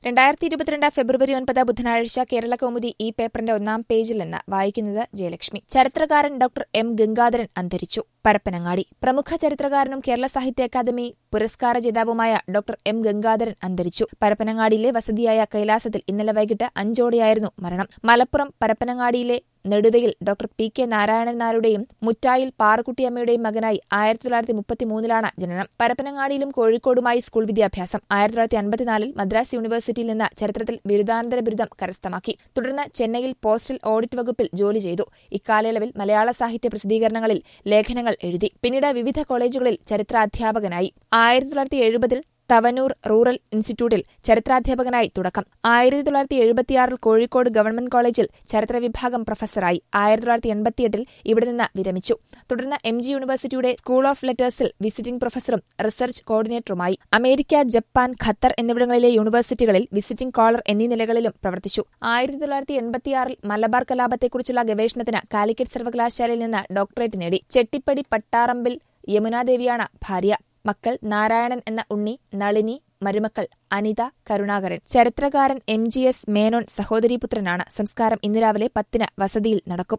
രണ്ടായിരത്തി ഇരുപത്തിരണ്ട് ഫെബ്രുവരി ഒൻപത് ബുധനാഴ്ച കേരള കൗമുദി ഈ പേപ്പറിന്റെ ഒന്നാം പേജിൽ നിന്ന് വായിക്കുന്നത് ജയലക്ഷ്മി ചരിത്രകാരൻ ഡോക്ടർ എം ഗംഗാധരൻ അന്തരിച്ചു പരപ്പനങ്ങാടി പ്രമുഖ ചരിത്രകാരനും കേരള സാഹിത്യ അക്കാദമി പുരസ്കാര ജേതാവുമായ ഡോക്ടർ എം ഗംഗാധരൻ അന്തരിച്ചു പരപ്പനങ്ങാടിയിലെ വസതിയായ കൈലാസത്തിൽ ഇന്നലെ വൈകിട്ട് അഞ്ചോടെയായിരുന്നു മരണം മലപ്പുറം പരപ്പനങ്ങാടിയിലെ നെടുവയിൽ ഡോക്ടർ പി കെ നാരായണൻ നായരുടെയും മുറ്റായിൽ പാറക്കുട്ടിയമ്മയുടെയും മകനായി ആയിരത്തി തൊള്ളായിരത്തി മുപ്പത്തിമൂന്നിലാണ് ജനനം പരപ്പനങ്ങാടിയിലും കോഴിക്കോടുമായി സ്കൂൾ വിദ്യാഭ്യാസം ആയിരത്തി തൊള്ളായിരത്തി അൻപത്തിനാലിൽ മദ്രാസ് യൂണിവേഴ്സിറ്റിയിൽ നിന്ന് ചരിത്രത്തിൽ ബിരുദാനന്തര ബിരുദം കരസ്ഥമാക്കി തുടർന്ന് ചെന്നൈയിൽ പോസ്റ്റൽ ഓഡിറ്റ് വകുപ്പിൽ ജോലി ചെയ്തു ഇക്കാലയളവിൽ മലയാള സാഹിത്യ പ്രസിദ്ധീകരണങ്ങളിൽ ലേഖനങ്ങൾ എഴുതി പിന്നീട് വിവിധ കോളേജുകളിൽ ചരിത്രാധ്യാപകനായി ആയിരത്തി തൊള്ളായിരത്തി എഴുപതിൽ തവനൂർ റൂറൽ ഇൻസ്റ്റിറ്റ്യൂട്ടിൽ ചരിത്രാധ്യാപകനായി തുടക്കം ആയിരത്തി തൊള്ളായിരത്തി എഴുപത്തിയാറിൽ കോഴിക്കോട് ഗവൺമെന്റ് കോളേജിൽ ചരിത്ര വിഭാഗം പ്രൊഫസറായി ആയിരത്തി തൊള്ളായിരത്തി എൺപത്തിയെട്ടിൽ ഇവിടെ നിന്ന് വിരമിച്ചു തുടർന്ന് എം ജി യൂണിവേഴ്സിറ്റിയുടെ സ്കൂൾ ഓഫ് ലെറ്റേഴ്സിൽ വിസിറ്റിംഗ് പ്രൊഫസറും റിസർച്ച് കോർഡിനേറ്ററുമായി അമേരിക്ക ജപ്പാൻ ഖത്തർ എന്നിവിടങ്ങളിലെ യൂണിവേഴ്സിറ്റികളിൽ വിസിറ്റിംഗ് കോളർ എന്നീ നിലകളിലും പ്രവർത്തിച്ചു ആയിരത്തി തൊള്ളായിരത്തി എൺപത്തിയാറിൽ മലബാർ കലാപത്തെക്കുറിച്ചുള്ള ഗവേഷണത്തിന് കാലിക്കറ്റ് സർവകലാശാലയിൽ നിന്ന് ഡോക്ടറേറ്റ് നേടി ചെട്ടിപ്പടി പട്ടാറമ്പിൽ യമുനാദേവിയാണ് ഭാര്യ മക്കൾ നാരായണൻ എന്ന ഉണ്ണി നളിനി മരുമക്കൾ അനിത കരുണാകരൻ ചരിത്രകാരൻ എം ജി എസ് മേനോൻ സഹോദരീപുത്രനാണ് സംസ്കാരം ഇന്ന് രാവിലെ പത്തിന് വസതിയിൽ നടക്കും